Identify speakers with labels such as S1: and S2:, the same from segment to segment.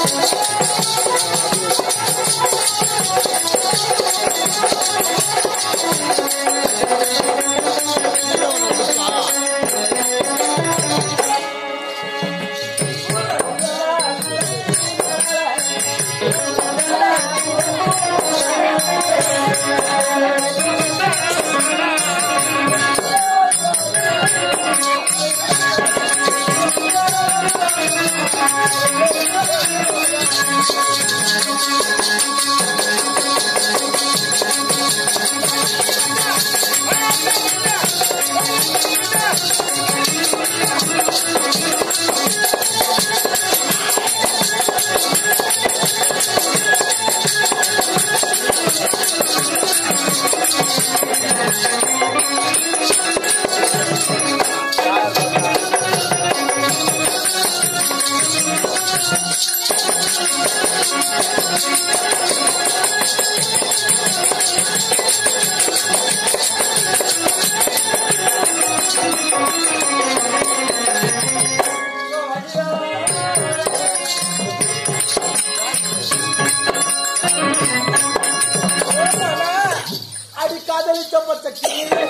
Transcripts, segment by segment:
S1: அடி காதலிக்கப்பட்ட கிளியே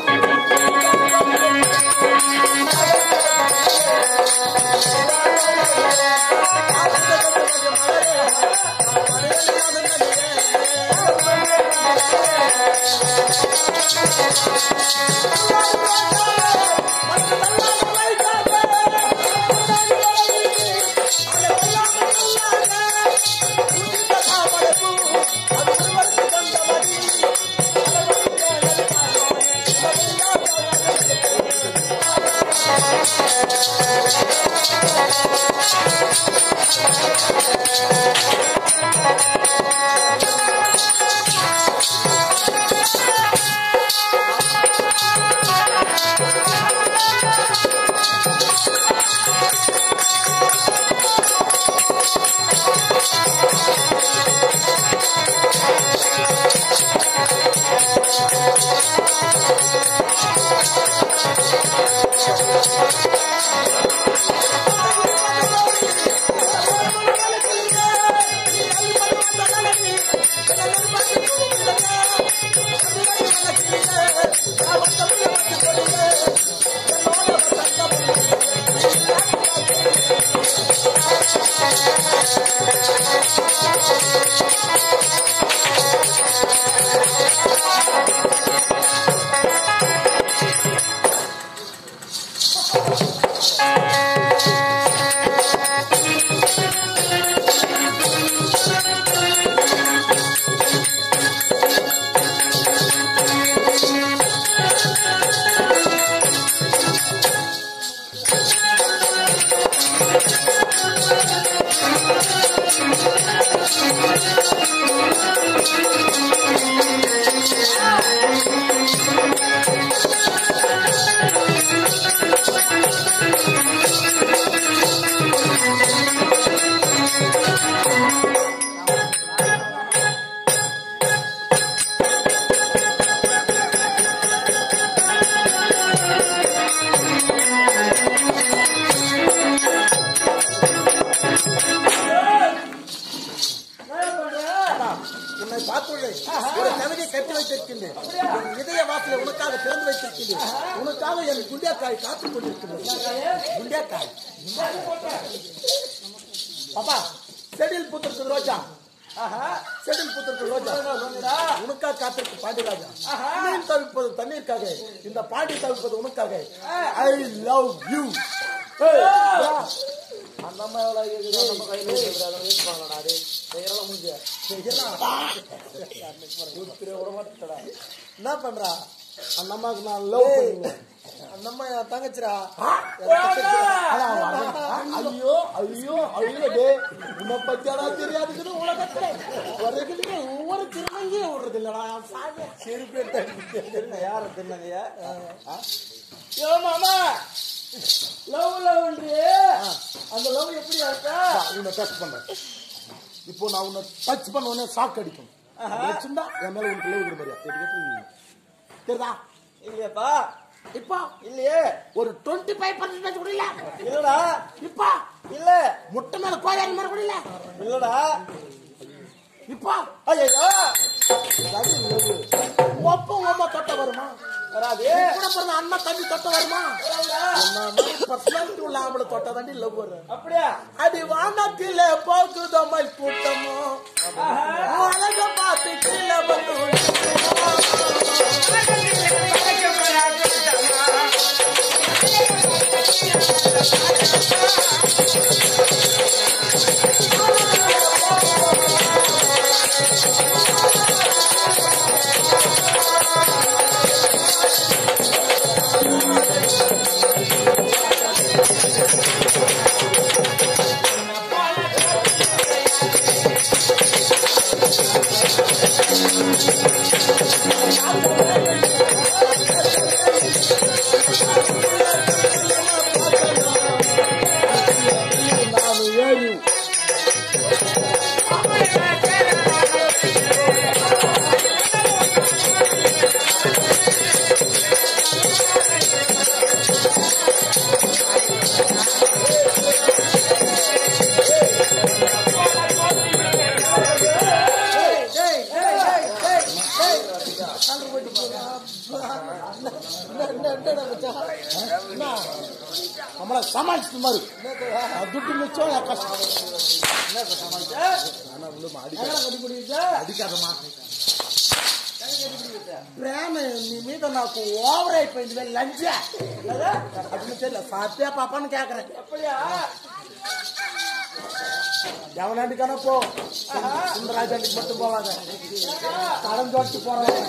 S1: உன்னை பார்த்துள்ளேன் ஒரு கவிதை கட்டி வைத்திருக்கின்றேன் என் இதய வாசலை உனக்காக திறந்து வைத்திருக்கின்றேன் உனக்காக என் குண்டியாக்காய் காத்துக் கொண்டிருக்கின்றேன் குண்டியாக்காய் பாப்பா செடில் புத்திருக்கு ரோஜா செடில் புத்திருக்கு ரோஜா உனக்காக காத்திருக்கு பாண்டியராஜா மீன் தவிர்ப்பது தண்ணீருக்காக இந்த பாண்டி தவிர்ப்பது உனக்காக ஐ லவ் யூ அந்த அம்மா எவ்வளவு கேக்குது, நம்ம கையில இருக்குது, அதை ஏத்துப்பாங்களாடா, டேய். செய்யறலாம் முடிஞ்சு. செய்யலாம். ஒருத்தரை விட மாட்டேடா. என்ன பண்றா அந்த அம்மாவுக்கு நான் லவ் பண்ணுவேன் அந்த அம்மா என் தங்கச்சிரா என் தங்கச்சி. அடா, அடா. ஐயோ ஐயோ ஐயோ டே உன்னை பத்தியாடா தெரியாதுன்னு உலகத்துல ஒரு கிளிக்கு ஒவ்வொரு திருமங்கியும் விடுறது இல்லடா சாமி செருப்பேட்ட யார தின்னங்கய்யா யோ மாமா லவ் லவ்ன்றியே அந்த லவ் எப்படி இருக்கா உன்னை டச் பண்றேன் இப்போ நான் உன்னை டச் பண்ண உடனே ஷாக் அடிக்கும் வச்சிருந்தா என் மேல உனக்கு லவ் இருக்கிற மாதிரியா தெரியுதா தெரியுதா
S2: இல்லையாப்பா இப்போ
S1: இல்லையே
S2: ஒரு டுவெண்ட்டி ஃபைவ் பர்சன்டேஜ் கூட இல்ல
S1: இல்லடா
S2: இப்போ
S1: இல்ல
S2: முட்டை மேல கோழி மாதிரி கூட இல்ல
S1: இல்லடா
S2: இப்போ
S1: ஐயோ
S2: ஒப்ப உமா தொட்ட வருமா
S1: வராது
S2: கூட பிறந்த அண்ணன் தம்பி தொட்ட வருமா என்ன மாதிரி பர்சனாலிட்டி உள்ள ஆம்பளை தொட்ட தாண்டி லவ் வரும்
S1: அப்படியா
S2: அடி வானத்தில போகுதம்மை கூட்டமோ அழக பார்த்து கீழே வந்து நான் ஏழு நம்மள சமாளிச்சு மாதிரி துட்டு மிச்சம் என் கஷ்டம் అధికారమా ప్రేమ నీ మీద నాకు ఓవర్ అయిపోయింది లంచ అది తెల్ల సాధ్య పాపని కేకరని
S1: அப்படியா
S2: ఎవరండి కనపో సుందరాజంటికి పట్టు పోవాగా తడం చోటు పోరాడు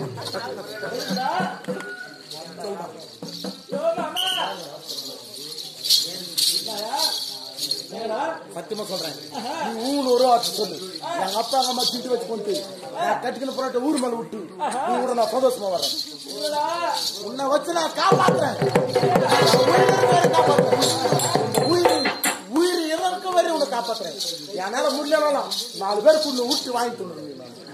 S2: சத்தியமா சொல்றேன் நீ ஊன் ஒரு வார்த்தை சொல்லு எங்க அப்பா எங்க அம்மா திட்டு வச்சு கொண்டு நான் கட்டிக்கின புறாட்ட ஊர் மேல விட்டு நீ கூட நான் சந்தோஷமா வரேன் உன்னை வச்சு நான் காப்பாத்துறேன் உயிர் இருக்க வரை காப்பாத்துறேன் உயிர் உயிர் இறக்க வரை உன்னை காப்பாத்துறேன் என்னால முடியலாம் நாலு பேருக்கு உன்னை விட்டு வாங்கி தந்துடுங்க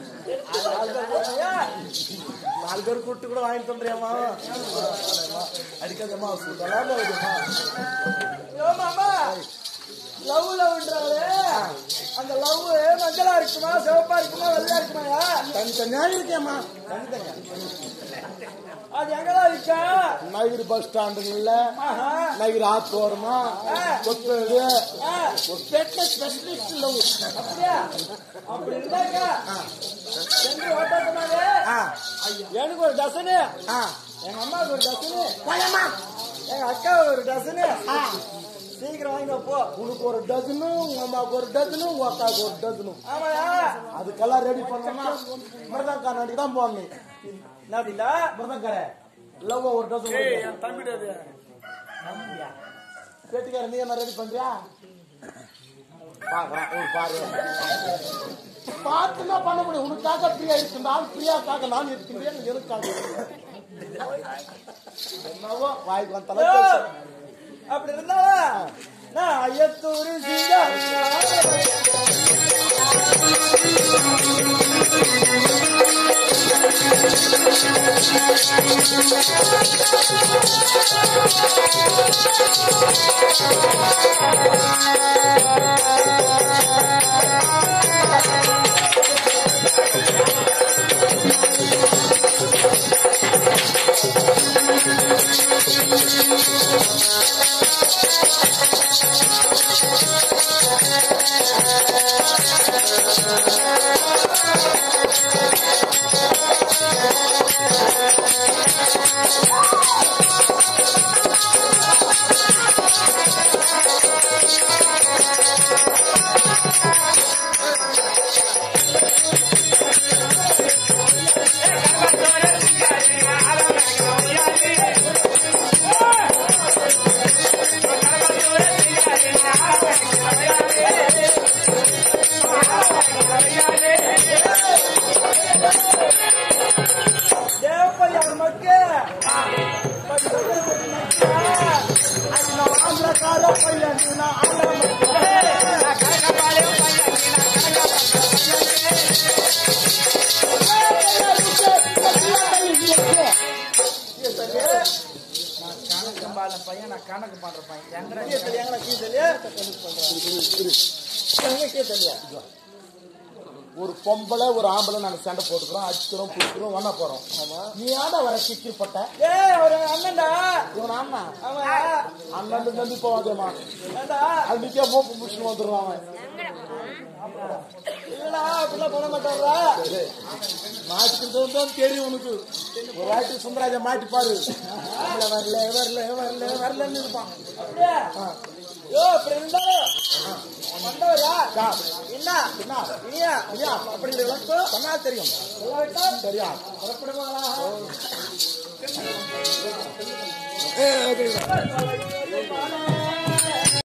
S2: நாலு பேர் கூட்டு கூட வாங்கி தந்துறியாமா அடிக்காதம்மா சுத்தலாம வருதுமா
S1: ஐயோ மாமா லவ் லவ்ன்றாரு அந்த லவ் மஞ்சளா இருக்குமா சிவப்பா இருக்குமா வெள்ளையா இருக்குமாயா
S2: தனித்தனியா இருக்கேம்மா தனித்தனியா
S1: அது எங்கதான் இருக்கா
S2: நகர் பஸ் ஸ்டாண்டுங்கள்ல
S1: ஆஹா.
S2: நகர் ஆத்தோரமா கொத்தேடு
S1: ஆ,
S2: ஒரு பெட்ட ஸ்பெஷலிஸ்ட் லவ்
S1: அப்படியா அப்படி இருந்தாக்கா சென்று ஓட்டாக்குனாலே
S2: ஆ
S1: எனக்கு ஒரு டசனு
S2: ஆ
S1: எங்க அம்மாவுக்கு ஒரு டசனு
S2: போயம்மா
S1: எங்க அக்காவுக்கு ஒரு டசனு
S2: ஆ
S1: சீக்கிரம் வாங்கி போ
S2: உனக்கு ஒரு டசனு உங்க அம்மாவுக்கு ஒரு டசனு உங்க அக்காவுக்கு ஒரு டசனு
S1: ஆமாயா
S2: அதுக்கெல்லாம் ரெடி பண்ணோம்னா மிருதங்கா நாட்டுக்கு தான் போகணும்
S1: என்ன அப்படின்னா
S2: மிருதங்கரை லவ் ஒரு டசன்
S1: என் தம்பிட்டு அது
S2: பேட்டிக்கார நீ என்ன ரெடி பண்றியா பாக்குறான் ஒரு பாரு பார்த்துனா பண்ண முடியும் உனக்காக பிரியா இருக்கின்றால் பிரியாக்காக நான் இருக்கின்றேன் எதுக்காக என்னவோ வாய்க்கு வந்த
S1: ஓ,
S2: அளவுக்கு
S1: அப்படி இருந்தா நான் ஐயத்தூர்
S3: Yeah.
S2: ஒரு பொம்பளை ஒரு ஆம்பளை நாங்க சண்டை போட்டுக்கிறோம் அடிக்கிறோம் புடிக்கிறோம் ஒண்ணா போறோம் நீ ஆட வர கிக்கி பட்ட இவன் அண்ணா அண்ணன் தம்பி போவாதேமா அது நிக்க மோப்பு முடிச்சுட்டு வந்துடுவான் அவன் மாட்டிக்கிறது தான் தெரியும் உனக்கு ஒரு வாட்டி சுந்தராஜா மாட்டி பாரு வரல வரல வரல வரல வரலன்னு இருப்பான் என்ன என்ன ஐயா ஐயா அப்படி சொன்னா தெரியும் தெரியும்
S1: ஏ, ஓகே.